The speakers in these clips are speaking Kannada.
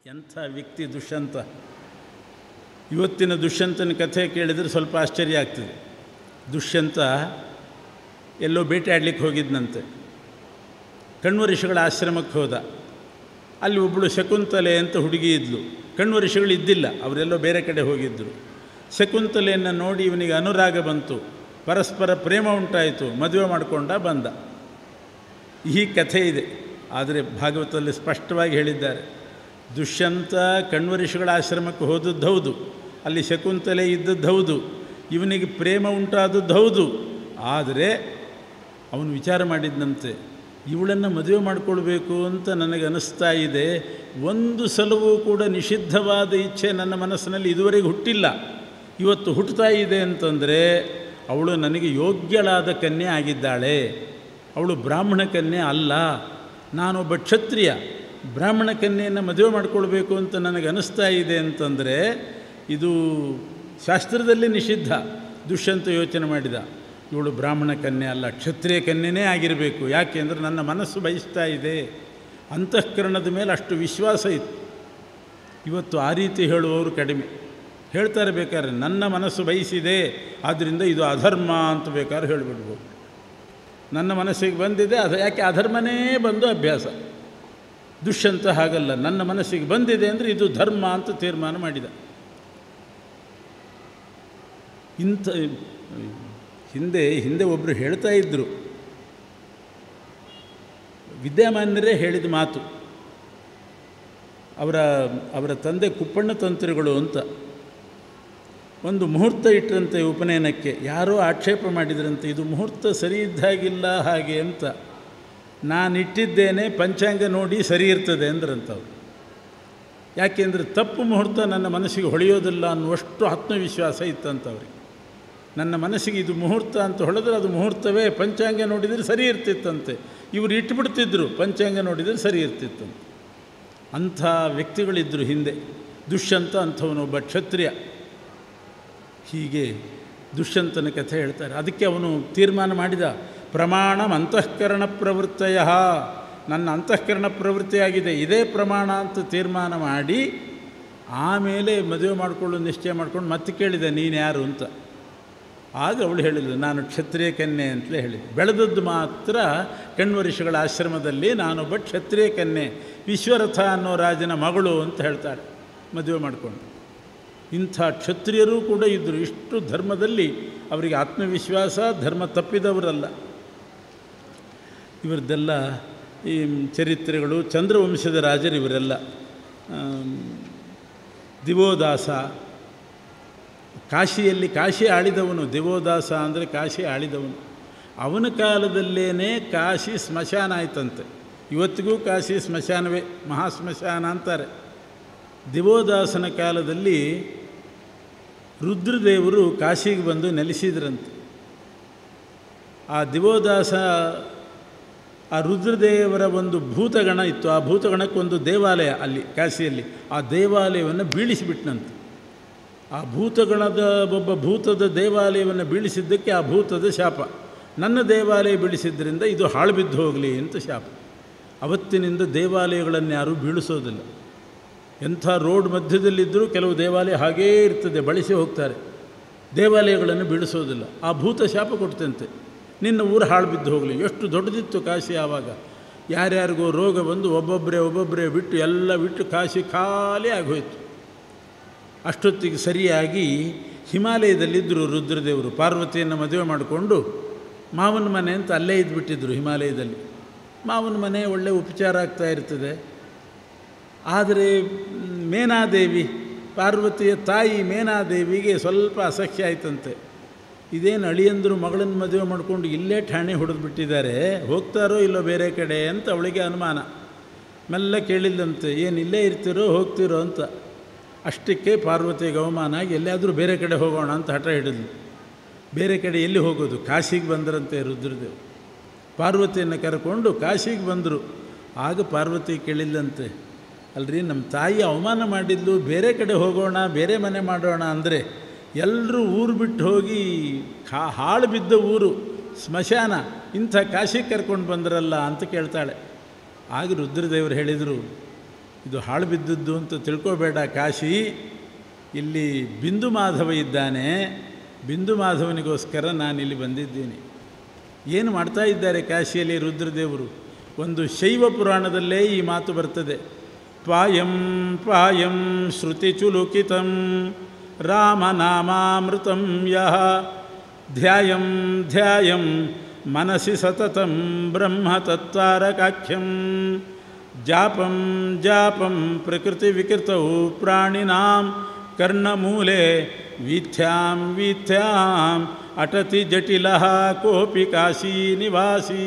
ಎಂಥ ವ್ಯಕ್ತಿ ದುಷ್ಯಂತ ಇವತ್ತಿನ ದುಷ್ಯಂತನ ಕಥೆ ಕೇಳಿದರೆ ಸ್ವಲ್ಪ ಆಶ್ಚರ್ಯ ಆಗ್ತದೆ ದುಷ್ಯಂತ ಎಲ್ಲೋ ಬೇಟೆಯಾಡ್ಲಿಕ್ಕೆ ಹೋಗಿದ್ನಂತೆ ಕಣ್ವರಿಷಗಳ ಆಶ್ರಮಕ್ಕೆ ಹೋದ ಅಲ್ಲಿ ಒಬ್ಬಳು ಶಕುಂತಲೆ ಅಂತ ಹುಡುಗಿ ಇದ್ಲು ಕಣ್ವರಿಷಗಳು ಇದ್ದಿಲ್ಲ ಅವರೆಲ್ಲೋ ಬೇರೆ ಕಡೆ ಹೋಗಿದ್ದರು ಶಕುಂತಲೆಯನ್ನು ನೋಡಿ ಇವನಿಗೆ ಅನುರಾಗ ಬಂತು ಪರಸ್ಪರ ಪ್ರೇಮ ಉಂಟಾಯಿತು ಮದುವೆ ಮಾಡಿಕೊಂಡ ಬಂದ ಈ ಕಥೆ ಇದೆ ಆದರೆ ಭಾಗವತದಲ್ಲಿ ಸ್ಪಷ್ಟವಾಗಿ ಹೇಳಿದ್ದಾರೆ ದುಷ್ಯಂತ ಕಣ್ವರಿಷಗಳ ಆಶ್ರಮಕ್ಕೆ ಹೋದದ್ದು ಹೌದು ಅಲ್ಲಿ ಶಕುಂತಲೆ ಇದ್ದದ್ದು ಹೌದು ಇವನಿಗೆ ಪ್ರೇಮ ಉಂಟಾದದ್ದು ಹೌದು ಆದರೆ ಅವನು ವಿಚಾರ ಮಾಡಿದ್ನಂತೆ ಇವಳನ್ನು ಮದುವೆ ಮಾಡಿಕೊಳ್ಬೇಕು ಅಂತ ನನಗೆ ಅನಿಸ್ತಾ ಇದೆ ಒಂದು ಸಲವೂ ಕೂಡ ನಿಷಿದ್ಧವಾದ ಇಚ್ಛೆ ನನ್ನ ಮನಸ್ಸಿನಲ್ಲಿ ಇದುವರೆಗೆ ಹುಟ್ಟಿಲ್ಲ ಇವತ್ತು ಹುಟ್ಟುತ್ತಾ ಇದೆ ಅಂತಂದರೆ ಅವಳು ನನಗೆ ಯೋಗ್ಯಳಾದ ಕನ್ಯೆ ಆಗಿದ್ದಾಳೆ ಅವಳು ಬ್ರಾಹ್ಮಣ ಕನ್ಯೆ ಅಲ್ಲ ನಾನೊಬ್ಬ ಕ್ಷತ್ರಿಯ ಬ್ರಾಹ್ಮಣ ಕನ್ಯೆಯನ್ನು ಮದುವೆ ಮಾಡಿಕೊಳ್ಬೇಕು ಅಂತ ನನಗೆ ಅನಿಸ್ತಾ ಇದೆ ಅಂತಂದರೆ ಇದು ಶಾಸ್ತ್ರದಲ್ಲಿ ನಿಷಿದ್ಧ ದುಷ್ಯಂತ ಯೋಚನೆ ಮಾಡಿದ ಇವಳು ಬ್ರಾಹ್ಮಣ ಕನ್ಯೆ ಅಲ್ಲ ಕ್ಷತ್ರಿಯ ಕನ್ಯೆನೇ ಆಗಿರಬೇಕು ಯಾಕೆ ಅಂದರೆ ನನ್ನ ಮನಸ್ಸು ಬಯಸ್ತಾ ಇದೆ ಅಂತಃಕರಣದ ಮೇಲೆ ಅಷ್ಟು ವಿಶ್ವಾಸ ಇತ್ತು ಇವತ್ತು ಆ ರೀತಿ ಹೇಳುವವರು ಕಡಿಮೆ ಹೇಳ್ತಾರೆ ಬೇಕಾದ್ರೆ ನನ್ನ ಮನಸ್ಸು ಬಯಸಿದೆ ಆದ್ದರಿಂದ ಇದು ಅಧರ್ಮ ಅಂತ ಬೇಕಾದ್ರೆ ಹೇಳಿಬಿಡ್ಬೋದು ನನ್ನ ಮನಸ್ಸಿಗೆ ಬಂದಿದೆ ಅದು ಯಾಕೆ ಅಧರ್ಮನೇ ಬಂದು ಅಭ್ಯಾಸ ದುಷ್ಯಂತ ಹಾಗಲ್ಲ ನನ್ನ ಮನಸ್ಸಿಗೆ ಬಂದಿದೆ ಅಂದರೆ ಇದು ಧರ್ಮ ಅಂತ ತೀರ್ಮಾನ ಮಾಡಿದ ಇಂಥ ಹಿಂದೆ ಹಿಂದೆ ಒಬ್ಬರು ಹೇಳ್ತಾ ಇದ್ದರು ವಿದ್ಯಾಮಾನ್ಯರೇ ಹೇಳಿದ ಮಾತು ಅವರ ಅವರ ತಂದೆ ಕುಪ್ಪಣ್ಣ ತಂತ್ರಿಗಳು ಅಂತ ಒಂದು ಮುಹೂರ್ತ ಇಟ್ಟರಂತೆ ಉಪನಯನಕ್ಕೆ ಯಾರೋ ಆಕ್ಷೇಪ ಮಾಡಿದ್ರಂತೆ ಇದು ಮುಹೂರ್ತ ಸರಿ ಇದ್ದಾಗಿಲ್ಲ ಹಾಗೆ ಅಂತ ನಾನಿಟ್ಟಿದ್ದೇನೆ ಪಂಚಾಂಗ ನೋಡಿ ಸರಿ ಇರ್ತದೆ ಅಂದ್ರಂತವ್ರು ಯಾಕೆಂದರೆ ತಪ್ಪು ಮುಹೂರ್ತ ನನ್ನ ಮನಸ್ಸಿಗೆ ಹೊಳೆಯೋದಿಲ್ಲ ಅನ್ನುವಷ್ಟು ಆತ್ಮವಿಶ್ವಾಸ ಇತ್ತಂತವ್ರಿಗೆ ನನ್ನ ಮನಸ್ಸಿಗೆ ಇದು ಮುಹೂರ್ತ ಅಂತ ಹೊಳೆದ್ರೆ ಅದು ಮುಹೂರ್ತವೇ ಪಂಚಾಂಗ ನೋಡಿದರೆ ಸರಿ ಇರ್ತಿತ್ತಂತೆ ಇವರು ಇಟ್ಬಿಡ್ತಿದ್ರು ಪಂಚಾಂಗ ನೋಡಿದರೆ ಸರಿ ಇರ್ತಿತ್ತಂತೆ ಅಂಥ ವ್ಯಕ್ತಿಗಳಿದ್ದರು ಹಿಂದೆ ದುಷ್ಯಂತ ಅಂಥವನೊಬ್ಬ ಕ್ಷತ್ರಿಯ ಹೀಗೆ ದುಷ್ಯಂತನ ಕಥೆ ಹೇಳ್ತಾರೆ ಅದಕ್ಕೆ ಅವನು ತೀರ್ಮಾನ ಮಾಡಿದ ಪ್ರಮಾಣ ಅಂತಃಕರಣ ಪ್ರವೃತ್ತಯ ನನ್ನ ಅಂತಃಕರಣ ಪ್ರವೃತ್ತಿಯಾಗಿದೆ ಇದೇ ಪ್ರಮಾಣ ಅಂತ ತೀರ್ಮಾನ ಮಾಡಿ ಆಮೇಲೆ ಮದುವೆ ಮಾಡಿಕೊಳ್ಳು ನಿಶ್ಚಯ ಮಾಡ್ಕೊಂಡು ಮತ್ತೆ ಕೇಳಿದೆ ನೀನು ಯಾರು ಅಂತ ಆಗ ಅವಳು ಹೇಳಿದ್ಲು ನಾನು ಕ್ಷತ್ರಿಯ ಕನ್ಯೆ ಅಂತಲೇ ಹೇಳಿದೆ ಬೆಳೆದದ್ದು ಮಾತ್ರ ಕಣ್ವರಿಷಗಳ ಆಶ್ರಮದಲ್ಲಿ ನಾನೊಬ್ಬ ಕ್ಷತ್ರಿಯ ಕನ್ಯೆ ವಿಶ್ವರಥ ಅನ್ನೋ ರಾಜನ ಮಗಳು ಅಂತ ಹೇಳ್ತಾಳೆ ಮದುವೆ ಮಾಡಿಕೊಂಡು ಇಂಥ ಕ್ಷತ್ರಿಯರೂ ಕೂಡ ಇದ್ದರು ಇಷ್ಟು ಧರ್ಮದಲ್ಲಿ ಅವರಿಗೆ ಆತ್ಮವಿಶ್ವಾಸ ಧರ್ಮ ತಪ್ಪಿದವರಲ್ಲ ಇವರದ್ದೆಲ್ಲ ಈ ಚರಿತ್ರೆಗಳು ಚಂದ್ರವಂಶದ ರಾಜರು ಇವರೆಲ್ಲ ದಿವೋದಾಸ ಕಾಶಿಯಲ್ಲಿ ಕಾಶಿ ಆಳಿದವನು ದಿವೋದಾಸ ಅಂದರೆ ಕಾಶಿ ಆಳಿದವನು ಅವನ ಕಾಲದಲ್ಲೇ ಕಾಶಿ ಸ್ಮಶಾನ ಆಯ್ತಂತೆ ಇವತ್ತಿಗೂ ಕಾಶಿ ಸ್ಮಶಾನವೇ ಮಹಾಸ್ಮಶಾನ ಅಂತಾರೆ ದಿವೋದಾಸನ ಕಾಲದಲ್ಲಿ ರುದ್ರದೇವರು ಕಾಶಿಗೆ ಬಂದು ನೆಲೆಸಿದ್ರಂತೆ ಆ ದಿವೋದಾಸ ಆ ರುದ್ರದೇವರ ಒಂದು ಭೂತಗಣ ಇತ್ತು ಆ ಭೂತಗಣಕ್ಕೊಂದು ದೇವಾಲಯ ಅಲ್ಲಿ ಕಾಶಿಯಲ್ಲಿ ಆ ದೇವಾಲಯವನ್ನು ಬೀಳಿಸಿಬಿಟ್ನಂತೆ ಆ ಭೂತಗಣದ ಒಬ್ಬ ಭೂತದ ದೇವಾಲಯವನ್ನು ಬೀಳಿಸಿದ್ದಕ್ಕೆ ಆ ಭೂತದ ಶಾಪ ನನ್ನ ದೇವಾಲಯ ಬೀಳಿಸಿದ್ದರಿಂದ ಇದು ಹಾಳು ಬಿದ್ದು ಹೋಗಲಿ ಅಂತ ಶಾಪ ಅವತ್ತಿನಿಂದ ದೇವಾಲಯಗಳನ್ನು ಯಾರೂ ಬೀಳಿಸೋದಿಲ್ಲ ಎಂಥ ರೋಡ್ ಮಧ್ಯದಲ್ಲಿದ್ದರೂ ಕೆಲವು ದೇವಾಲಯ ಹಾಗೇ ಇರ್ತದೆ ಬಳಸಿ ಹೋಗ್ತಾರೆ ದೇವಾಲಯಗಳನ್ನು ಬೀಳಿಸೋದಿಲ್ಲ ಆ ಭೂತ ಶಾಪ ಕೊಡ್ತಂತೆ ನಿನ್ನ ಊರು ಹಾಳು ಬಿದ್ದು ಹೋಗಲಿ ಎಷ್ಟು ದೊಡ್ಡದಿತ್ತು ಕಾಶಿ ಆವಾಗ ಯಾರ್ಯಾರಿಗೋ ರೋಗ ಬಂದು ಒಬ್ಬೊಬ್ಬರೇ ಒಬ್ಬೊಬ್ಬರೇ ಬಿಟ್ಟು ಎಲ್ಲ ಬಿಟ್ಟು ಕಾಶಿ ಖಾಲಿ ಆಗೋಯ್ತು ಅಷ್ಟೊತ್ತಿಗೆ ಸರಿಯಾಗಿ ಹಿಮಾಲಯದಲ್ಲಿದ್ದರು ರುದ್ರದೇವರು ಪಾರ್ವತಿಯನ್ನು ಮದುವೆ ಮಾಡಿಕೊಂಡು ಮಾವನ ಮನೆ ಅಂತ ಅಲ್ಲೇ ಇದ್ದುಬಿಟ್ಟಿದ್ರು ಹಿಮಾಲಯದಲ್ಲಿ ಮಾವನ ಮನೆ ಒಳ್ಳೆ ಉಪಚಾರ ಆಗ್ತಾ ಇರ್ತದೆ ಆದರೆ ಮೇನಾದೇವಿ ಪಾರ್ವತಿಯ ತಾಯಿ ಮೇನಾದೇವಿಗೆ ಸ್ವಲ್ಪ ಅಸಹ್ಯ ಆಯ್ತಂತೆ ಇದೇನು ಅಳಿಯಂದರು ಮಗಳನ್ನು ಮದುವೆ ಮಾಡಿಕೊಂಡು ಇಲ್ಲೇ ಠಾಣೆ ಹೊಡೆದು ಬಿಟ್ಟಿದ್ದಾರೆ ಹೋಗ್ತಾರೋ ಇಲ್ಲೋ ಬೇರೆ ಕಡೆ ಅಂತ ಅವಳಿಗೆ ಅನುಮಾನ ಮೆಲ್ಲ ಕೇಳಿಲ್ಲಂತೆ ಏನು ಇಲ್ಲೇ ಇರ್ತೀರೋ ಹೋಗ್ತೀರೋ ಅಂತ ಅಷ್ಟಕ್ಕೆ ಪಾರ್ವತಿಗೆ ಅವಮಾನ ಆಗಿ ಎಲ್ಲಿಯಾದರೂ ಬೇರೆ ಕಡೆ ಹೋಗೋಣ ಅಂತ ಹಠ ಹಿಡಿದ್ಲು ಬೇರೆ ಕಡೆ ಎಲ್ಲಿ ಹೋಗೋದು ಕಾಶಿಗೆ ಬಂದರಂತೆ ರುದ್ರದೇವ್ ಪಾರ್ವತಿಯನ್ನು ಕರ್ಕೊಂಡು ಕಾಶಿಗೆ ಬಂದರು ಆಗ ಪಾರ್ವತಿ ಕೇಳಿಲ್ಲಂತೆ ಅಲ್ರಿ ನಮ್ಮ ತಾಯಿ ಅವಮಾನ ಮಾಡಿದ್ಲು ಬೇರೆ ಕಡೆ ಹೋಗೋಣ ಬೇರೆ ಮನೆ ಮಾಡೋಣ ಅಂದರೆ ಎಲ್ಲರೂ ಊರು ಬಿಟ್ಟು ಹೋಗಿ ಖಾ ಹಾಳು ಬಿದ್ದ ಊರು ಸ್ಮಶಾನ ಇಂಥ ಕಾಶಿಗೆ ಕರ್ಕೊಂಡು ಬಂದ್ರಲ್ಲ ಅಂತ ಕೇಳ್ತಾಳೆ ಆಗ ರುದ್ರದೇವರು ಹೇಳಿದರು ಇದು ಹಾಳು ಬಿದ್ದದ್ದು ಅಂತ ತಿಳ್ಕೋಬೇಡ ಕಾಶಿ ಇಲ್ಲಿ ಬಿಂದು ಮಾಧವ ಇದ್ದಾನೆ ಬಿಂದು ಮಾಧವನಿಗೋಸ್ಕರ ನಾನಿಲ್ಲಿ ಬಂದಿದ್ದೀನಿ ಏನು ಮಾಡ್ತಾ ಇದ್ದಾರೆ ಕಾಶಿಯಲ್ಲಿ ರುದ್ರದೇವರು ಒಂದು ಶೈವ ಪುರಾಣದಲ್ಲೇ ಈ ಮಾತು ಬರ್ತದೆ ಪಾಯಂ ಪಾಯಂ ಶ್ರುತಿ ಚುಲುಕಿತಂ ರಾಮನಾಮಾಮೃತಂ ಯಹ ಧ್ಯಾಯಂ ಧ್ಯಾಯಂ ಮನಸಿ ಸತತಂ ಬ್ರಹ್ಮ ತತ್ವಾರಕಾಖ್ಯಂ ಜಾಪಂ ಜಾಪಂ ಪ್ರಕೃತಿ ವಿಕೃತೌ ಪ್ರಾಣಿನಾಂ ಕರ್ಣಮೂಲೆ ವೀಥ್ಯಾಂ ವೀಥ್ಯಾಂ ಅಟತಿ ಜಟಿಲ ಕೋಪಿ ಕಾಶಿ ನಿವಾಸಿ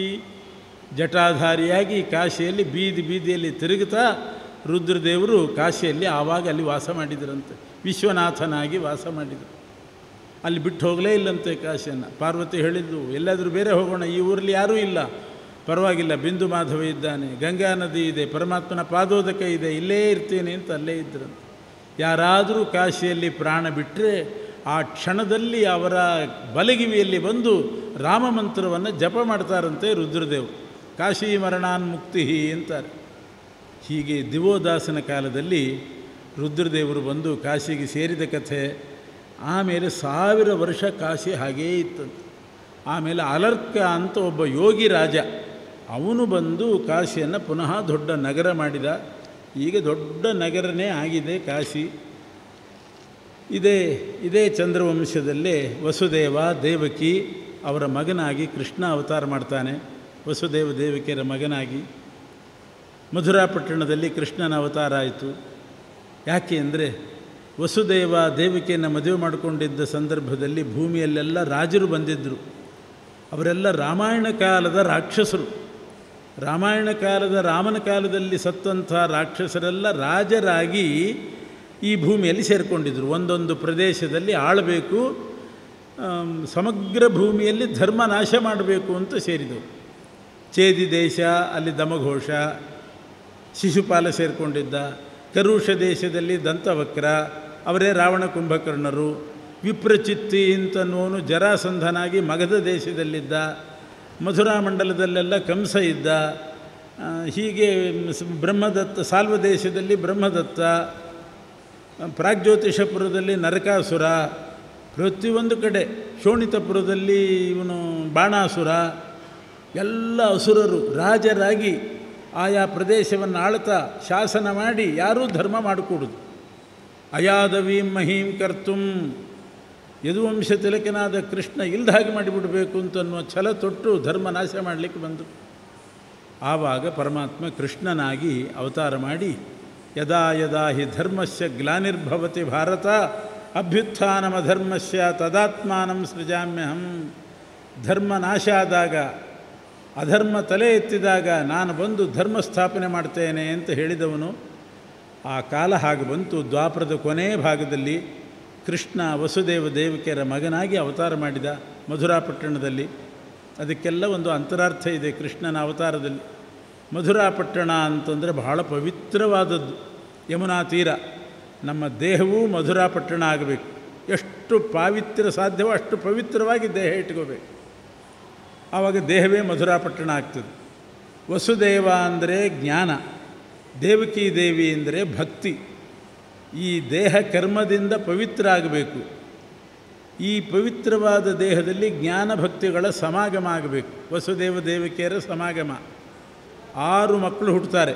ಜಟಾಧಾರಿಯಾಗಿ ಕಾಶಿಯಲ್ಲಿ ಬೀದಿ ಬೀದಿಯಲ್ಲಿ ತಿರುಗುತ್ತಾ ರುದ್ರದೇವರು ಕಾಶಿಯಲ್ಲಿ ಆವಾಗ ಅಲ್ಲಿ ವಾಸ ಮಾಡಿದರಂತೆ ವಿಶ್ವನಾಥನಾಗಿ ವಾಸ ಮಾಡಿದರು ಅಲ್ಲಿ ಬಿಟ್ಟು ಹೋಗಲೇ ಇಲ್ಲಂತೆ ಕಾಶಿಯನ್ನು ಪಾರ್ವತಿ ಹೇಳಿದ್ದು ಎಲ್ಲಾದರೂ ಬೇರೆ ಹೋಗೋಣ ಈ ಊರಲ್ಲಿ ಯಾರೂ ಇಲ್ಲ ಪರವಾಗಿಲ್ಲ ಬಿಂದು ಮಾಧವ ಇದ್ದಾನೆ ಗಂಗಾ ನದಿ ಇದೆ ಪರಮಾತ್ಮನ ಪಾದೋದಕ ಇದೆ ಇಲ್ಲೇ ಇರ್ತೀನಿ ಅಂತ ಅಲ್ಲೇ ಇದ್ದರಂತೆ ಯಾರಾದರೂ ಕಾಶಿಯಲ್ಲಿ ಪ್ರಾಣ ಬಿಟ್ಟರೆ ಆ ಕ್ಷಣದಲ್ಲಿ ಅವರ ಬಲಗಿವಿಯಲ್ಲಿ ಬಂದು ರಾಮ ಮಂತ್ರವನ್ನು ಜಪ ಮಾಡ್ತಾರಂತೆ ರುದ್ರದೇವ್ ಕಾಶಿ ಮರಣಾನ್ಮುಕ್ತಿ ಅಂತಾರೆ ಹೀಗೆ ದಿವೋದಾಸನ ಕಾಲದಲ್ಲಿ ರುದ್ರದೇವರು ಬಂದು ಕಾಶಿಗೆ ಸೇರಿದ ಕಥೆ ಆಮೇಲೆ ಸಾವಿರ ವರ್ಷ ಕಾಶಿ ಹಾಗೇ ಇತ್ತಂತೆ ಆಮೇಲೆ ಅಲರ್ಕ ಅಂತ ಒಬ್ಬ ಯೋಗಿ ರಾಜ ಅವನು ಬಂದು ಕಾಶಿಯನ್ನು ಪುನಃ ದೊಡ್ಡ ನಗರ ಮಾಡಿದ ಈಗ ದೊಡ್ಡ ನಗರನೇ ಆಗಿದೆ ಕಾಶಿ ಇದೇ ಇದೇ ಚಂದ್ರವಂಶದಲ್ಲೇ ವಸುದೇವ ದೇವಕಿ ಅವರ ಮಗನಾಗಿ ಕೃಷ್ಣ ಅವತಾರ ಮಾಡ್ತಾನೆ ವಸುದೇವ ದೇವಕಿಯರ ಮಗನಾಗಿ ಮಧುರಾಪಟ್ಟಣದಲ್ಲಿ ಕೃಷ್ಣನ ಅವತಾರ ಆಯಿತು ಯಾಕೆ ಅಂದರೆ ವಸುದೇವ ದೇವಿಕೆಯನ್ನು ಮದುವೆ ಮಾಡಿಕೊಂಡಿದ್ದ ಸಂದರ್ಭದಲ್ಲಿ ಭೂಮಿಯಲ್ಲೆಲ್ಲ ರಾಜರು ಬಂದಿದ್ದರು ಅವರೆಲ್ಲ ರಾಮಾಯಣ ಕಾಲದ ರಾಕ್ಷಸರು ರಾಮಾಯಣ ಕಾಲದ ರಾಮನ ಕಾಲದಲ್ಲಿ ಸತ್ತಂಥ ರಾಕ್ಷಸರೆಲ್ಲ ರಾಜರಾಗಿ ಈ ಭೂಮಿಯಲ್ಲಿ ಸೇರಿಕೊಂಡಿದ್ದರು ಒಂದೊಂದು ಪ್ರದೇಶದಲ್ಲಿ ಆಳಬೇಕು ಸಮಗ್ರ ಭೂಮಿಯಲ್ಲಿ ಧರ್ಮ ನಾಶ ಮಾಡಬೇಕು ಅಂತ ಸೇರಿದವು ಚೇದಿ ದೇಶ ಅಲ್ಲಿ ದಮಘೋಷ ಶಿಶುಪಾಲ ಸೇರಿಕೊಂಡಿದ್ದ ಕರುಷ ದೇಶದಲ್ಲಿ ದಂತವಕ್ರ ಅವರೇ ರಾವಣ ಕುಂಭಕರ್ಣರು ವಿಪ್ರಚಿತ್ತಿ ಅಂತನೋನು ಜರಾಸಂಧನಾಗಿ ಮಗಧ ದೇಶದಲ್ಲಿದ್ದ ಮಧುರಾ ಮಂಡಲದಲ್ಲೆಲ್ಲ ಕಂಸ ಇದ್ದ ಹೀಗೆ ಬ್ರಹ್ಮದತ್ತ ಸಾಲ್ವ ದೇಶದಲ್ಲಿ ಬ್ರಹ್ಮದತ್ತ ಪ್ರಾಗ್ಜ್ಯೋತಿಷಪುರದಲ್ಲಿ ನರಕಾಸುರ ಪ್ರತಿಯೊಂದು ಕಡೆ ಶೋಣಿತಪುರದಲ್ಲಿ ಇವನು ಬಾಣಾಸುರ ಎಲ್ಲ ಅಸುರರು ರಾಜರಾಗಿ ಆಯಾ ಪ್ರದೇಶವನ್ನು ಆಳ್ತಾ ಶಾಸನ ಮಾಡಿ ಯಾರೂ ಧರ್ಮ ಮಾಡಿಕೊಡುದು ಅಯಾದವೀಂ ಮಹೀಂ ಕರ್ತುಂ ಯದುವಂಶ ತಿಲಕನಾದ ಕೃಷ್ಣ ಇಲ್ದ ಹಾಗೆ ಮಾಡಿಬಿಡಬೇಕು ಅಂತನ್ನುವ ಛಲ ತೊಟ್ಟು ಧರ್ಮ ನಾಶ ಮಾಡಲಿಕ್ಕೆ ಬಂದರು ಆವಾಗ ಪರಮಾತ್ಮ ಕೃಷ್ಣನಾಗಿ ಅವತಾರ ಮಾಡಿ ಯದಾ ಯದಾ ಹಿ ಧರ್ಮಸ್ಯ ಗ್ಲಾನಿರ್ಭವತಿ ಭಾರತ ಅಭ್ಯುತ್ಥಾನಮಧರ್ಮಸ್ಯ ತದಾತ್ಮಾನಂ ಸೃಜಾಮ್ಯಹಂ ಧರ್ಮ ನಾಶ ಆದಾಗ ಅಧರ್ಮ ತಲೆ ಎತ್ತಿದಾಗ ನಾನು ಬಂದು ಧರ್ಮ ಸ್ಥಾಪನೆ ಮಾಡ್ತೇನೆ ಅಂತ ಹೇಳಿದವನು ಆ ಕಾಲ ಹಾಗೆ ಬಂತು ದ್ವಾಪರದ ಕೊನೆ ಭಾಗದಲ್ಲಿ ಕೃಷ್ಣ ವಸುದೇವ ದೇವಿಕೆಯರ ಮಗನಾಗಿ ಅವತಾರ ಮಾಡಿದ ಮಧುರಾಪಟ್ಟಣದಲ್ಲಿ ಅದಕ್ಕೆಲ್ಲ ಒಂದು ಅಂತರಾರ್ಥ ಇದೆ ಕೃಷ್ಣನ ಅವತಾರದಲ್ಲಿ ಮಧುರಾಪಟ್ಟಣ ಅಂತಂದರೆ ಬಹಳ ಪವಿತ್ರವಾದದ್ದು ಯಮುನಾ ತೀರ ನಮ್ಮ ದೇಹವೂ ಮಧುರಾಪಟ್ಟಣ ಆಗಬೇಕು ಎಷ್ಟು ಪಾವಿತ್ರ್ಯ ಸಾಧ್ಯವೋ ಅಷ್ಟು ಪವಿತ್ರವಾಗಿ ದೇಹ ಇಟ್ಕೋಬೇಕು ಆವಾಗ ದೇಹವೇ ಮಧುರಾಪಟ್ಟಣ ಆಗ್ತದೆ ವಸುದೇವ ಅಂದರೆ ಜ್ಞಾನ ದೇವಕಿ ದೇವಿ ಅಂದರೆ ಭಕ್ತಿ ಈ ದೇಹ ಕರ್ಮದಿಂದ ಪವಿತ್ರ ಆಗಬೇಕು ಈ ಪವಿತ್ರವಾದ ದೇಹದಲ್ಲಿ ಜ್ಞಾನ ಭಕ್ತಿಗಳ ಸಮಾಗಮ ಆಗಬೇಕು ವಸುದೇವ ದೇವಕಿಯರ ಸಮಾಗಮ ಆರು ಮಕ್ಕಳು ಹುಟ್ಟುತ್ತಾರೆ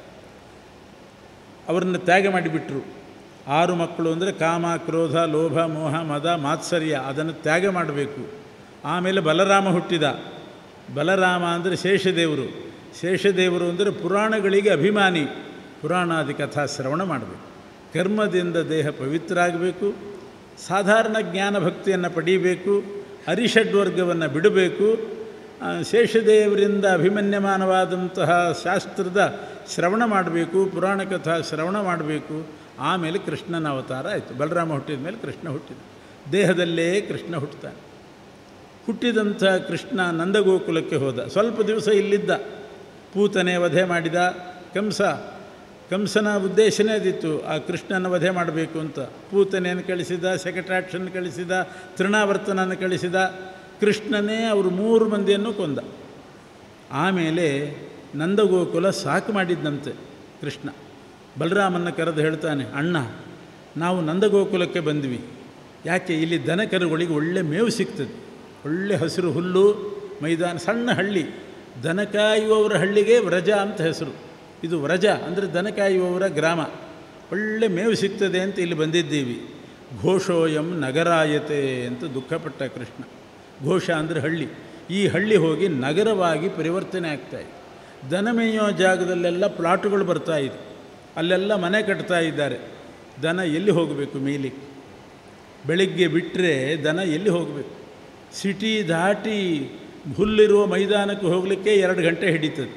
ಅವರನ್ನು ತ್ಯಾಗ ಮಾಡಿಬಿಟ್ರು ಆರು ಮಕ್ಕಳು ಅಂದರೆ ಕಾಮ ಕ್ರೋಧ ಲೋಭ ಮೋಹ ಮದ ಮಾತ್ಸರ್ಯ ಅದನ್ನು ತ್ಯಾಗ ಮಾಡಬೇಕು ಆಮೇಲೆ ಬಲರಾಮ ಹುಟ್ಟಿದ ಬಲರಾಮ ಅಂದರೆ ಶೇಷದೇವರು ಶೇಷದೇವರು ಅಂದರೆ ಪುರಾಣಗಳಿಗೆ ಅಭಿಮಾನಿ ಪುರಾಣಾದಿ ಕಥಾ ಶ್ರವಣ ಮಾಡಬೇಕು ಕರ್ಮದಿಂದ ದೇಹ ಪವಿತ್ರ ಆಗಬೇಕು ಸಾಧಾರಣ ಜ್ಞಾನ ಭಕ್ತಿಯನ್ನು ಪಡೀಬೇಕು ಅರಿಷಡ್ವರ್ಗವನ್ನು ಬಿಡಬೇಕು ಶೇಷದೇವರಿಂದ ಅಭಿಮನ್ಯಮಾನವಾದಂತಹ ಶಾಸ್ತ್ರದ ಶ್ರವಣ ಮಾಡಬೇಕು ಪುರಾಣ ಕಥಾ ಶ್ರವಣ ಮಾಡಬೇಕು ಆಮೇಲೆ ಕೃಷ್ಣನ ಅವತಾರ ಆಯಿತು ಬಲರಾಮ ಹುಟ್ಟಿದ ಮೇಲೆ ಕೃಷ್ಣ ಹುಟ್ಟಿದ ದೇಹದಲ್ಲೇ ಕೃಷ್ಣ ಹುಟ್ಟುತ್ತಾನೆ ಹುಟ್ಟಿದಂಥ ಕೃಷ್ಣ ನಂದಗೋಕುಲಕ್ಕೆ ಹೋದ ಸ್ವಲ್ಪ ದಿವಸ ಇಲ್ಲಿದ್ದ ಪೂತನೆ ವಧೆ ಮಾಡಿದ ಕಂಸ ಕಂಸನ ಉದ್ದೇಶನೇ ಅದಿತ್ತು ಆ ಕೃಷ್ಣನ ವಧೆ ಮಾಡಬೇಕು ಅಂತ ಪೂತನೆಯನ್ನು ಕಳಿಸಿದ ಶಕಟಾಕ್ಷನ ಕಳಿಸಿದ ತೃಣಾವರ್ತನನ್ನು ಕಳಿಸಿದ ಕೃಷ್ಣನೇ ಅವರು ಮೂರು ಮಂದಿಯನ್ನು ಕೊಂದ ಆಮೇಲೆ ನಂದಗೋಕುಲ ಸಾಕು ಮಾಡಿದ್ದಂತೆ ಕೃಷ್ಣ ಬಲರಾಮನ್ನ ಕರೆದು ಹೇಳ್ತಾನೆ ಅಣ್ಣ ನಾವು ನಂದಗೋಕುಲಕ್ಕೆ ಬಂದ್ವಿ ಯಾಕೆ ಇಲ್ಲಿ ದನ ಕರುಗಳಿಗೆ ಒಳ್ಳೆ ಮೇವು ಸಿಗ್ತದೆ ಒಳ್ಳೆ ಹಸಿರು ಹುಲ್ಲು ಮೈದಾನ ಸಣ್ಣ ಹಳ್ಳಿ ದನ ಕಾಯುವವರ ಹಳ್ಳಿಗೆ ವ್ರಜ ಅಂತ ಹೆಸರು ಇದು ವ್ರಜ ಅಂದರೆ ದನ ಕಾಯುವವರ ಗ್ರಾಮ ಒಳ್ಳೆ ಮೇವು ಸಿಗ್ತದೆ ಅಂತ ಇಲ್ಲಿ ಬಂದಿದ್ದೀವಿ ಘೋಷೋಯಂ ನಗರಾಯತೆ ಅಂತ ದುಃಖಪಟ್ಟ ಕೃಷ್ಣ ಘೋಷ ಅಂದರೆ ಹಳ್ಳಿ ಈ ಹಳ್ಳಿ ಹೋಗಿ ನಗರವಾಗಿ ಪರಿವರ್ತನೆ ಆಗ್ತಾಯಿದೆ ದನ ಮೇಯೋ ಜಾಗದಲ್ಲೆಲ್ಲ ಪ್ಲಾಟುಗಳು ಬರ್ತಾ ಇದೆ ಅಲ್ಲೆಲ್ಲ ಮನೆ ಕಟ್ತಾ ಇದ್ದಾರೆ ದನ ಎಲ್ಲಿ ಹೋಗಬೇಕು ಮೇಯ್ಲಿಕ್ಕೆ ಬೆಳಿಗ್ಗೆ ಬಿಟ್ಟರೆ ದನ ಎಲ್ಲಿ ಹೋಗಬೇಕು ಸಿಟಿ ದಾಟಿ ಹುಲ್ಲಿರುವ ಮೈದಾನಕ್ಕೆ ಹೋಗಲಿಕ್ಕೆ ಎರಡು ಗಂಟೆ ಹಿಡಿತದೆ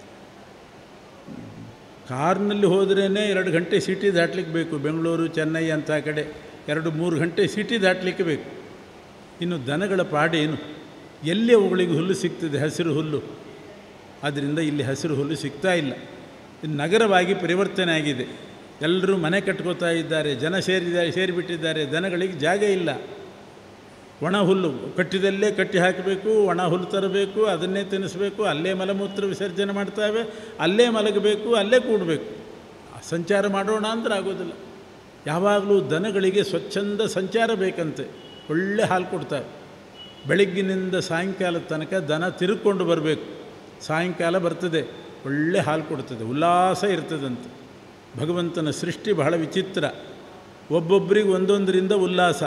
ಕಾರ್ನಲ್ಲಿ ಹೋದ್ರೇ ಎರಡು ಗಂಟೆ ಸಿಟಿ ದಾಟ್ಲಿಕ್ಕೆ ಬೇಕು ಬೆಂಗಳೂರು ಚೆನ್ನೈ ಅಂತ ಕಡೆ ಎರಡು ಮೂರು ಗಂಟೆ ಸಿಟಿ ದಾಟಲಿಕ್ಕೆ ಬೇಕು ಇನ್ನು ದನಗಳ ಪಾಡೇನು ಎಲ್ಲಿ ಅವುಗಳಿಗೆ ಹುಲ್ಲು ಸಿಗ್ತದೆ ಹಸಿರು ಹುಲ್ಲು ಆದ್ದರಿಂದ ಇಲ್ಲಿ ಹಸಿರು ಹುಲ್ಲು ಸಿಗ್ತಾ ಇಲ್ಲ ಇದು ನಗರವಾಗಿ ಪರಿವರ್ತನೆ ಆಗಿದೆ ಎಲ್ಲರೂ ಮನೆ ಕಟ್ಕೋತಾ ಇದ್ದಾರೆ ಜನ ಸೇರಿದ್ದಾರೆ ಸೇರಿಬಿಟ್ಟಿದ್ದಾರೆ ದನಗಳಿಗೆ ಜಾಗ ಇಲ್ಲ ಒಣ ಹುಲ್ಲು ಕಟ್ಟಿದಲ್ಲೇ ಕಟ್ಟಿ ಹಾಕಬೇಕು ಒಣ ಹುಲ್ಲು ತರಬೇಕು ಅದನ್ನೇ ತಿನ್ನಿಸ್ಬೇಕು ಅಲ್ಲೇ ಮಲಮೂತ್ರ ವಿಸರ್ಜನೆ ಮಾಡ್ತಾವೆ ಅಲ್ಲೇ ಮಲಗಬೇಕು ಅಲ್ಲೇ ಕೂಡಬೇಕು ಸಂಚಾರ ಮಾಡೋಣ ಅಂದ್ರೆ ಆಗೋದಿಲ್ಲ ಯಾವಾಗಲೂ ದನಗಳಿಗೆ ಸ್ವಚ್ಛಂದ ಸಂಚಾರ ಬೇಕಂತೆ ಒಳ್ಳೆ ಹಾಲು ಕೊಡ್ತಾರೆ ಬೆಳಗ್ಗಿನಿಂದ ಸಾಯಂಕಾಲದ ತನಕ ದನ ತಿರುಗ್ಕೊಂಡು ಬರಬೇಕು ಸಾಯಂಕಾಲ ಬರ್ತದೆ ಒಳ್ಳೆ ಹಾಲು ಕೊಡ್ತದೆ ಉಲ್ಲಾಸ ಇರ್ತದಂತೆ ಭಗವಂತನ ಸೃಷ್ಟಿ ಬಹಳ ವಿಚಿತ್ರ ಒಬ್ಬೊಬ್ಬರಿಗೆ ಒಂದೊಂದರಿಂದ ಉಲ್ಲಾಸ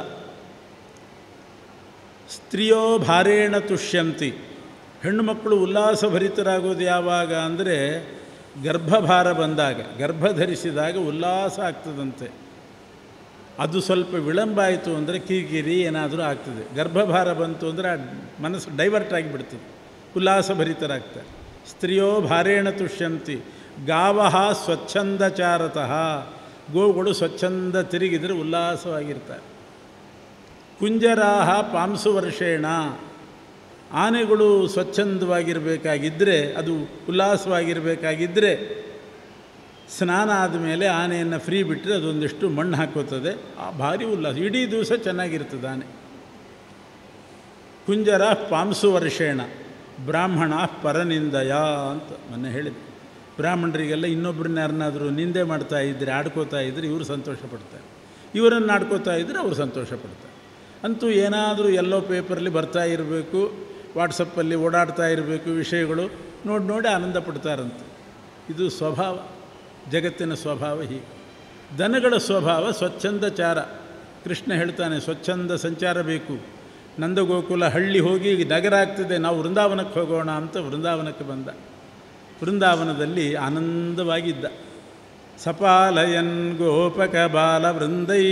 ಸ್ತ್ರೀಯೋ ಭಾರೇಣ ತುಷ್ಯಂತಿ ಹೆಣ್ಣು ಮಕ್ಕಳು ಉಲ್ಲಾಸಭರಿತರಾಗೋದು ಯಾವಾಗ ಅಂದರೆ ಗರ್ಭಭಾರ ಬಂದಾಗ ಗರ್ಭ ಧರಿಸಿದಾಗ ಉಲ್ಲಾಸ ಆಗ್ತದಂತೆ ಅದು ಸ್ವಲ್ಪ ವಿಳಂಬ ಆಯಿತು ಅಂದರೆ ಕಿರಿಕಿರಿ ಏನಾದರೂ ಆಗ್ತದೆ ಗರ್ಭಭಾರ ಬಂತು ಅಂದರೆ ಆ ಮನಸ್ಸು ಡೈವರ್ಟ್ ಆಗಿಬಿಡ್ತದೆ ಉಲ್ಲಾಸಭರಿತರಾಗ್ತಾರೆ ಸ್ತ್ರೀಯೋ ಭಾರೇಣ ತುಷ್ಯಂತಿ ಗಾವಹ ಸ್ವಚ್ಛಂದಚಾರತಃ ಗೋಗಳು ಸ್ವಚ್ಛಂದ ತಿರುಗಿದರೆ ಉಲ್ಲಾಸವಾಗಿರ್ತಾರೆ ಕುಂಜರಾಹ ಪಾಂಸು ವರ್ಷೇಣ ಆನೆಗಳು ಸ್ವಚ್ಛಂದವಾಗಿರಬೇಕಾಗಿದ್ದರೆ ಅದು ಉಲ್ಲಾಸವಾಗಿರಬೇಕಾಗಿದ್ದರೆ ಸ್ನಾನ ಆದಮೇಲೆ ಆನೆಯನ್ನು ಫ್ರೀ ಬಿಟ್ಟರೆ ಅದೊಂದಿಷ್ಟು ಮಣ್ಣು ಹಾಕೋತದೆ ಆ ಭಾರಿ ಉಲ್ಲಾಸ ಇಡೀ ದಿವಸ ಚೆನ್ನಾಗಿರ್ತದೆ ಆನೆ ಕುಂಜರ ಪಾಂಸು ವರ್ಷೇಣ ಬ್ರಾಹ್ಮಣ ಪರನಿಂದಯ ಅಂತ ಮೊನ್ನೆ ಹೇಳಿದೆ ಬ್ರಾಹ್ಮಣರಿಗೆಲ್ಲ ಇನ್ನೊಬ್ಬರನ್ನ ಯಾರನ್ನಾದರೂ ನಿಂದೆ ಮಾಡ್ತಾ ಇದ್ದರೆ ಆಡ್ಕೋತಾ ಇದ್ದರೆ ಇವರು ಸಂತೋಷ ಪಡ್ತಾರೆ ಇವರನ್ನು ಆಡ್ಕೋತಾ ಇದ್ದರೆ ಅವರು ಸಂತೋಷ ಪಡ್ತಾರೆ ಅಂತೂ ಏನಾದರೂ ಎಲ್ಲೋ ಪೇಪರಲ್ಲಿ ಬರ್ತಾ ಇರಬೇಕು ವಾಟ್ಸಪ್ಪಲ್ಲಿ ಓಡಾಡ್ತಾ ಇರಬೇಕು ವಿಷಯಗಳು ನೋಡಿ ನೋಡಿ ಆನಂದ ಪಡ್ತಾರಂತೆ ಇದು ಸ್ವಭಾವ ಜಗತ್ತಿನ ಸ್ವಭಾವ ಹೀಗೆ ದನಗಳ ಸ್ವಭಾವ ಸ್ವಚ್ಛಂದಚಾರ ಕೃಷ್ಣ ಹೇಳ್ತಾನೆ ಸ್ವಚ್ಛಂದ ಸಂಚಾರ ಬೇಕು ನಂದಗೋಕುಲ ಹಳ್ಳಿ ಹೋಗಿ ನಗರ ಆಗ್ತದೆ ನಾವು ವೃಂದಾವನಕ್ಕೆ ಹೋಗೋಣ ಅಂತ ವೃಂದಾವನಕ್ಕೆ ಬಂದ ವೃಂದಾವನದಲ್ಲಿ ಆನಂದವಾಗಿದ್ದ ಸಪಾಲಯನ್ ಗೋಪಕ ಬಾಲ ವೃಂದೈ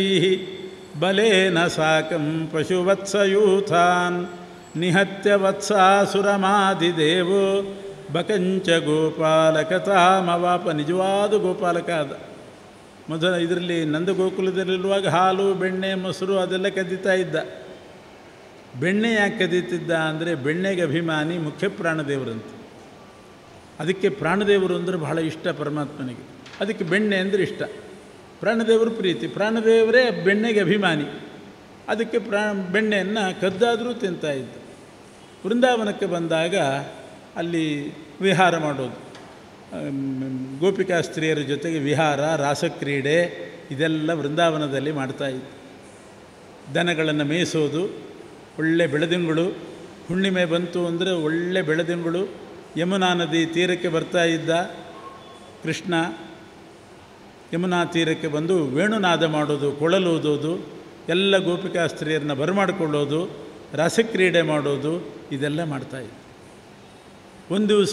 ಬಲೇನ ಸಾಕಂ ಪಶುವತ್ಸಯೂಥಾನ್ ನಿಹತ್ಯ ವತ್ಸಾಸುರಮಾದಿದೇವೋ ಬಕಂಚ ಗೋಪಾಲಕತಾಮವಾಪ ನಿಜವಾದ ಗೋಪಾಲಕ ಅದ ಮೊದಲ ಇದರಲ್ಲಿ ನಂದಗೋಕುಲದಲ್ಲಿರುವಾಗ ಹಾಲು ಬೆಣ್ಣೆ ಮೊಸರು ಅದೆಲ್ಲ ಕದೀತಾ ಇದ್ದ ಬೆಣ್ಣೆ ಯಾಕೆ ಕದೀತಿದ್ದ ಅಂದರೆ ಬೆಣ್ಣೆಗೆ ಅಭಿಮಾನಿ ಮುಖ್ಯ ಪ್ರಾಣದೇವರಂತೆ ಅದಕ್ಕೆ ಪ್ರಾಣದೇವರು ಅಂದರೆ ಬಹಳ ಇಷ್ಟ ಪರಮಾತ್ಮನಿಗೆ ಅದಕ್ಕೆ ಬೆಣ್ಣೆ ಅಂದರೆ ಇಷ್ಟ ಪ್ರಾಣದೇವರು ಪ್ರೀತಿ ಪ್ರಾಣದೇವರೇ ಬೆಣ್ಣೆಗೆ ಅಭಿಮಾನಿ ಅದಕ್ಕೆ ಪ್ರಾ ಬೆಣ್ಣೆಯನ್ನು ಕದ್ದಾದರೂ ತಿಂತಾ ಇದ್ದ ವೃಂದಾವನಕ್ಕೆ ಬಂದಾಗ ಅಲ್ಲಿ ವಿಹಾರ ಮಾಡೋದು ಗೋಪಿಕಾ ಸ್ತ್ರೀಯರ ಜೊತೆಗೆ ವಿಹಾರ ರಾಸಕ್ರೀಡೆ ಇದೆಲ್ಲ ವೃಂದಾವನದಲ್ಲಿ ಮಾಡ್ತಾಯಿದ್ದು ದನಗಳನ್ನು ಮೇಯಿಸೋದು ಒಳ್ಳೆ ಬೆಳದಿಂಗಳು ಹುಣ್ಣಿಮೆ ಬಂತು ಅಂದರೆ ಒಳ್ಳೆ ಬೆಳದಿಂಗಳು ಯಮುನಾ ನದಿ ತೀರಕ್ಕೆ ಬರ್ತಾ ಇದ್ದ ಕೃಷ್ಣ ಯಮುನಾ ತೀರಕ್ಕೆ ಬಂದು ವೇಣುನಾದ ಮಾಡೋದು ಕೊಳಲೂದೋದು ಎಲ್ಲ ಗೋಪಿಕಾ ಸ್ತ್ರೀಯರನ್ನ ಬರಮಾಡಿಕೊಳ್ಳೋದು ರಸಕ್ರೀಡೆ ಮಾಡೋದು ಇದೆಲ್ಲ ಮಾಡ್ತಾಯಿದ್ದ ಒಂದು ದಿವಸ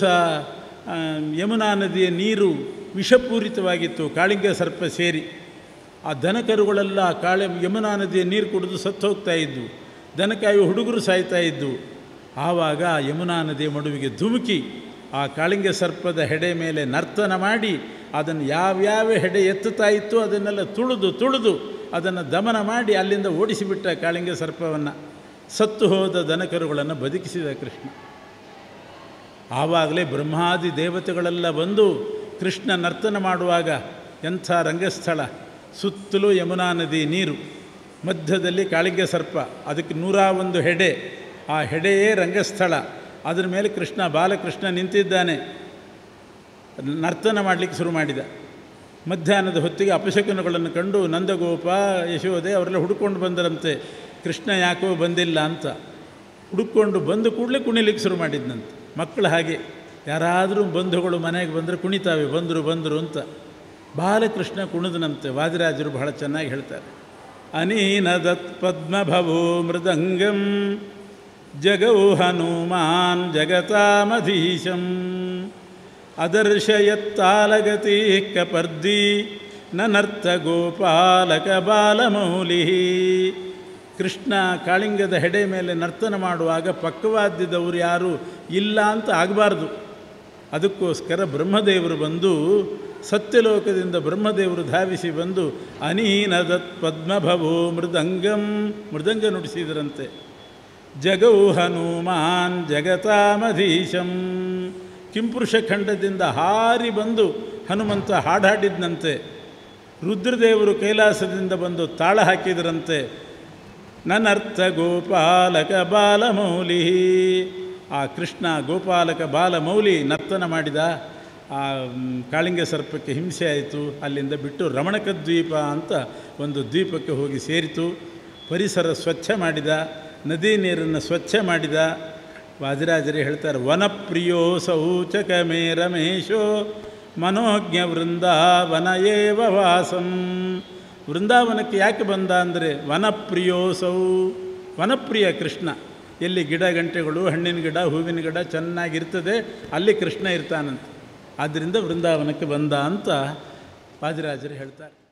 ಯಮುನಾ ನದಿಯ ನೀರು ವಿಷಪೂರಿತವಾಗಿತ್ತು ಕಾಳಿಂಗ ಸರ್ಪ ಸೇರಿ ಆ ದನಕರುಗಳೆಲ್ಲ ಕಾಳೆ ಯಮುನಾ ನದಿಯ ನೀರು ಕುಡಿದು ಸತ್ತು ಹೋಗ್ತಾ ಇದ್ವು ದನಕಾಯಿ ಹುಡುಗರು ಸಾಯ್ತಾ ಇದ್ವು ಆವಾಗ ಯಮುನಾ ನದಿಯ ಮಡುವಿಗೆ ಧುಮುಕಿ ಆ ಕಾಳಿಂಗ ಸರ್ಪದ ಹೆಡೆ ಮೇಲೆ ನರ್ತನ ಮಾಡಿ ಅದನ್ನು ಯಾವ್ಯಾವ ಹೆಡೆ ಎತ್ತುತ್ತಾ ಇತ್ತು ಅದನ್ನೆಲ್ಲ ತುಳಿದು ತುಳಿದು ಅದನ್ನು ದಮನ ಮಾಡಿ ಅಲ್ಲಿಂದ ಓಡಿಸಿಬಿಟ್ಟ ಕಾಳಿಂಗ ಸರ್ಪವನ್ನು ಸತ್ತು ಹೋದ ದನಕರುಗಳನ್ನು ಬದುಕಿಸಿದ ಕೃಷ್ಣ ಆವಾಗಲೇ ಬ್ರಹ್ಮಾದಿ ದೇವತೆಗಳೆಲ್ಲ ಬಂದು ಕೃಷ್ಣ ನರ್ತನ ಮಾಡುವಾಗ ಎಂಥ ರಂಗಸ್ಥಳ ಸುತ್ತಲೂ ಯಮುನಾ ನದಿ ನೀರು ಮಧ್ಯದಲ್ಲಿ ಕಾಳಿಂಗ ಸರ್ಪ ಅದಕ್ಕೆ ನೂರ ಒಂದು ಹೆಡೆ ಆ ಹೆಡೆಯೇ ರಂಗಸ್ಥಳ ಅದರ ಮೇಲೆ ಕೃಷ್ಣ ಬಾಲಕೃಷ್ಣ ನಿಂತಿದ್ದಾನೆ ನರ್ತನ ಮಾಡಲಿಕ್ಕೆ ಶುರು ಮಾಡಿದ ಮಧ್ಯಾಹ್ನದ ಹೊತ್ತಿಗೆ ಅಪಶಕುನಗಳನ್ನು ಕಂಡು ನಂದಗೋಪ ಯಶೋದೆ ಅವರೆಲ್ಲ ಹುಡುಕೊಂಡು ಬಂದರಂತೆ ಕೃಷ್ಣ ಯಾಕೋ ಬಂದಿಲ್ಲ ಅಂತ ಹುಡುಕೊಂಡು ಬಂದು ಕೂಡಲೇ ಕುಣಿಲಿಕ್ಕೆ ಶುರು ಮಾಡಿದ್ನಂತೆ ಮಕ್ಕಳು ಹಾಗೆ ಯಾರಾದರೂ ಬಂಧುಗಳು ಮನೆಗೆ ಬಂದರೆ ಕುಣಿತಾವೆ ಬಂದರು ಬಂದರು ಅಂತ ಬಾಲಕೃಷ್ಣ ಕುಣಿದನಂತೆ ವಾದಿರಾಜರು ಬಹಳ ಚೆನ್ನಾಗಿ ಹೇಳ್ತಾರೆ ಅನೀನದತ್ ಪದ್ಮಭವೋ ಮೃದಂಗಂ ಜಗೌ ಹನುಮಾನ್ ಜಗತಾಮಧೀಶಂ ಅದರ್ಶಯತ್ತಾಲಗತಿ ಕಪರ್ದಿ ನನರ್ಥ ಗೋಪಾಲಕ ಬಾಲಮೌಲಿ ಕೃಷ್ಣ ಕಾಳಿಂಗದ ಹೆಡೆ ಮೇಲೆ ನರ್ತನ ಮಾಡುವಾಗ ಪಕ್ಕವಾದ್ಯದವರು ಯಾರು ಇಲ್ಲ ಅಂತ ಆಗಬಾರ್ದು ಅದಕ್ಕೋಸ್ಕರ ಬ್ರಹ್ಮದೇವರು ಬಂದು ಸತ್ಯಲೋಕದಿಂದ ಬ್ರಹ್ಮದೇವರು ಧಾವಿಸಿ ಬಂದು ಅನೀನದತ್ ಪದ್ಮಭವೋ ಮೃದಂಗಂ ಮೃದಂಗ ನುಡಿಸಿದರಂತೆ ಜಗೌ ಹನುಮಾನ್ ಜಗತಾಮಧೀಶಂ ಕಿಂಪುರುಷ ಖಂಡದಿಂದ ಹಾರಿ ಬಂದು ಹನುಮಂತ ಹಾಡಾಡಿದ್ನಂತೆ ರುದ್ರದೇವರು ಕೈಲಾಸದಿಂದ ಬಂದು ತಾಳ ಹಾಕಿದರಂತೆ ನನ್ನರ್ಥ ಗೋಪಾಲಕ ಬಾಲಮೌಲಿ ಆ ಕೃಷ್ಣ ಗೋಪಾಲಕ ಬಾಲಮೌಲಿ ನರ್ತನ ಮಾಡಿದ ಆ ಮ್, ಕಾಳಿಂಗ ಸರ್ಪಕ್ಕೆ ಹಿಂಸೆ ಆಯಿತು ಅಲ್ಲಿಂದ ಬಿಟ್ಟು ರಮಣಕ ದ್ವೀಪ ಅಂತ ಒಂದು ದ್ವೀಪಕ್ಕೆ ಹೋಗಿ ಸೇರಿತು ಪರಿಸರ ಸ್ವಚ್ಛ ಮಾಡಿದ ನದಿ ನೀರನ್ನು ಸ್ವಚ್ಛ ಮಾಡಿದ ವಾದಿರಾಜರೇ ಹೇಳ್ತಾರೆ ವನಪ್ರಿಯೋ ಸೌಚಕ ಮೇ ರಮೇಶೋ ಮನೋಜ್ಞ ವೃಂದಾವನ ಏವ ವಾಸಂ ವೃಂದಾವನಕ್ಕೆ ಯಾಕೆ ಬಂದ ಅಂದರೆ ವನಪ್ರಿಯೋಸೌ ವನಪ್ರಿಯ ಕೃಷ್ಣ ಎಲ್ಲಿ ಗಿಡ ಗಂಟೆಗಳು ಹಣ್ಣಿನ ಗಿಡ ಹೂವಿನ ಗಿಡ ಚೆನ್ನಾಗಿರ್ತದೆ ಅಲ್ಲಿ ಕೃಷ್ಣ ಇರ್ತಾನಂತೆ ಆದ್ದರಿಂದ ವೃಂದಾವನಕ್ಕೆ ಬಂದ ಅಂತ ವಾದಿರಾಜರು ಹೇಳ್ತಾರೆ